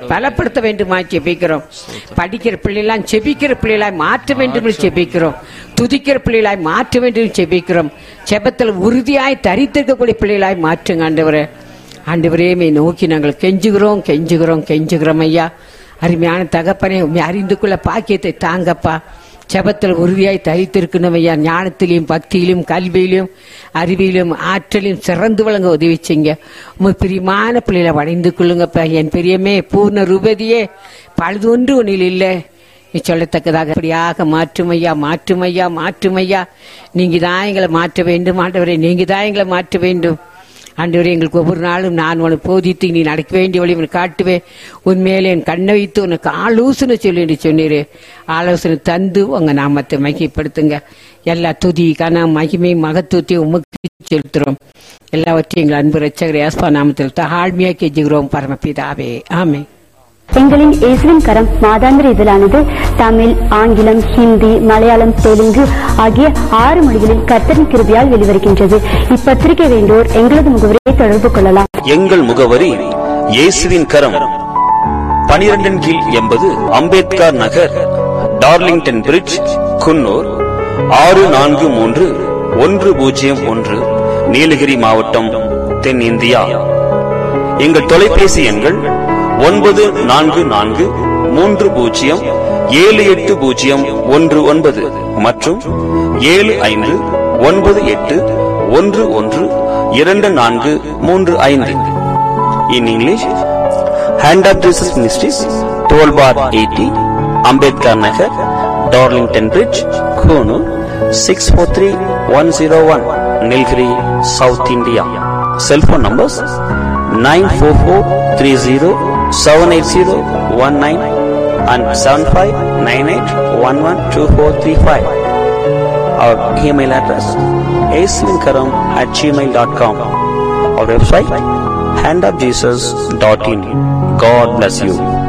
பலப்படுத்த வேண்டுமா ஜெபிக்கிறோம் படிக்கிற பிள்ளைலாம் செபிக்கிற பிள்ளைகளாய் மாற்ற வேண்டும் என்று ஜெபிக்கிறோம் துதிக்கிற பிள்ளைகளாய் மாற்ற வேண்டும் என்று ஜெபிக்கிறோம் செபத்தில் உறுதியாய் தரித்திருக்கக்கூடிய பிள்ளைகளாய் மாற்றுங்க ஆண்டவரே ஆண்டவரே மே நோக்கி நாங்கள் கெஞ்சுகிறோம் கெஞ்சுகிறோம் கெஞ்சுகிறோம் ஐயா அருமையான தகப்பனே உண்மை அறிந்து கொள்ள பாக்கியத்தை தாங்கப்பா செபத்தில் உறுதியாய் தரித்திருக்கணும் ஐயா ஞானத்திலையும் பக்தியிலும் கல்வியிலும் அறிவிலும் ஆற்றலையும் சிறந்து வழங்க உதவி செய்யுங்க உங்க பிரியமான பிள்ளைகளை வணைந்து கொள்ளுங்கப்பா என் பெரியமே பூர்ண ரூபதியே பழுதொன்று ஒன்றில் இல்லை நீ சொல்லத்தக்கதாக அப்படியாக மாற்றுமையா மாற்றுமையா மாற்றுமையா நீங்க தான் எங்களை மாற்ற வேண்டும் ஆண்டவரே நீங்க தான் எங்களை மாற்ற வேண்டும் ஆண்டவரே எங்களுக்கு ஒவ்வொரு நாளும் நான் உனக்கு போதித்து நீ நடக்க வேண்டிய வழி உனக்கு காட்டுவேன் உண்மையிலே என் கண்ணை வைத்து உனக்கு ஆலோசனை சொல்லி சொன்னீரு ஆலோசனை தந்து உங்க நாமத்தை மகிமைப்படுத்துங்க எல்லா துதி கன மகிமை மகத்துவத்தையும் உமக்கு செலுத்துறோம் எல்லாவற்றையும் எங்கள் அன்பு ரச்சகர் யாஸ்பா நாமத்தில் தாழ்மையா கெஞ்சுகிறோம் பரமபிதாவே ஆமே எங்களின் இயேசுவின் கரம் மாதாந்திர இதழானது தமிழ் ஆங்கிலம் ஹிந்தி மலையாளம் தெலுங்கு ஆகிய ஆறு மொழிகளில் கர்த்தரின் கிருபையால் வெளிவருகின்றது இப்பத்திரிகை வேண்டோர் எங்களது முகவரியை தொடர்பு கொள்ளலாம் எங்கள் முகவரி இயேசுவின் கரம் பனிரெண்டின் கீழ் எண்பது அம்பேத்கர் நகர் டார்லிங்டன் பிரிட்ஜ் குன்னூர் ஆறு நான்கு மூன்று ஒன்று பூஜ்ஜியம் ஒன்று நீலகிரி மாவட்டம் தென்னிந்தியா எங்கள் தொலைபேசி எண்கள் ஒன்பது நான்கு நான்கு மூன்று பூஜ்ஜியம் ஏழு எட்டு பூஜ்ஜியம் ஒன்று ஒன்பது மற்றும் ஏழு ஐந்து ஒன்பது எட்டு ஒன்று ஒன்று இரண்டு நான்கு மூன்று ஐந்து in English hand of Jesus ministries twelve bar eighty Ambedkar Nagar Darlington bridge Coonoor six four three one zero one Nilgiri south India cellphone numbers nine four four three zero seven eight zero one nine and seven five nine eight one one two four three five our email address aswinkaram at gmail.com our website handofjesus.in god bless you